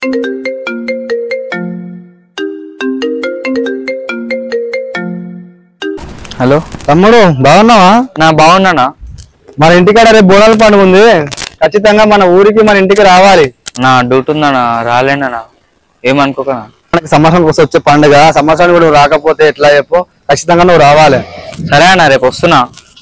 Hello తమ్ముడు బాగున్నావా నా బాగున్నానా మన ఇంటికాడ రేపు బోనాల పండుగ ఉంది ఖచ్చితంగా మన ఊరికి మన ఇంటికి రావాలి నా డ్యూటీ ఉందన్నా రాలేనన్నా ఏమనుకోకనా మనకి సంవత్సరానికి వస్తే వచ్చే పండుగ సంవత్సరానికి కూడా నువ్వు రాకపోతే ఎట్లా చెప్పు ఖచ్చితంగా నువ్వు రావాలి సరే అన్న రేపు వస్తున్నా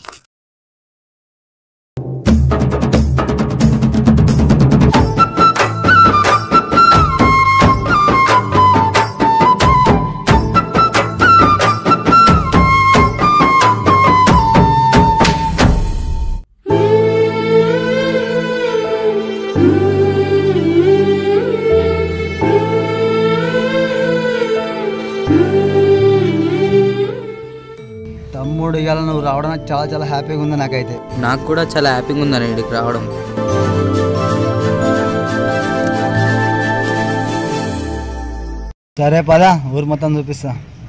తమ్ముడు ఇవాళ నువ్వు రావడం నాకు చాలా చాలా హ్యాపీగా ఉంది నాకైతే నాకు కూడా చాలా హ్యాపీగా ఉందని ఇక్కడికి రావడం సరే పదా ఊరు మొత్తం చూపిస్తా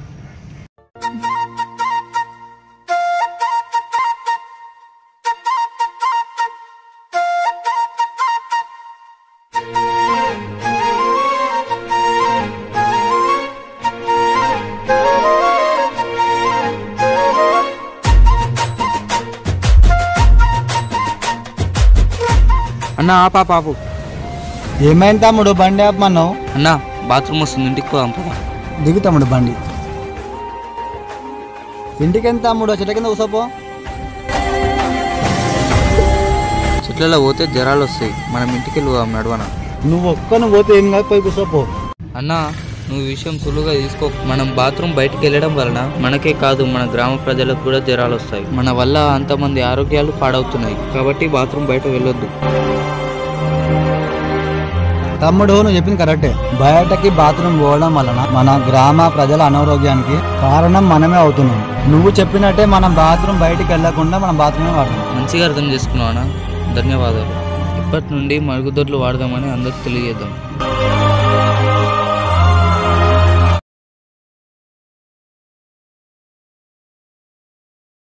అన్న ఆపా పాపు ఏమైంది తమ్ముడు బండి ఆపమన్నావు అన్న బాత్రూమ్ వస్తుంది ఇంటికి పోదాం పద. దిగు తమ్ముడు బండి ఇంటికి ఎంత తమ్ముడు చెట్ల కింద కూసోపో చెట్లలో పోతే జ్వరాలు వస్తాయి మనం ఇంటికి వెళ్ళి పోదాం నడవన నువ్వు ఒక్కను పోతే ఏం కాదు పోయి కూసోపో అన్న నువ్వు ఈ విషయం సులువుగా తీసుకో మనం బాత్రూమ్ బయటికి వెళ్ళడం వలన మనకే కాదు మన గ్రామ ప్రజలకు కూడా జ్వరాలు వస్తాయి మన వల్ల అంతమంది ఆరోగ్యాలు పాడవుతున్నాయి కాబట్టి బాత్రూమ్ బయట వెళ్ళొద్దు తమ్ముడు నువ్వు చెప్పింది కరెక్టే బయటకి బాత్రూమ్ పోవడం వలన మన గ్రామ ప్రజల అనారోగ్యానికి కారణం మనమే అవుతున్నాం నువ్వు చెప్పినట్టే మనం బాత్రూమ్ బయటికి వెళ్ళకుండా మనం బాత్రూమే వాడతాం మంచిగా అర్థం చేసుకున్నావా ధన్యవాదాలు ఇప్పటి నుండి మరుగుదొడ్లు వాడదామని అందరికి తెలియజేద్దాం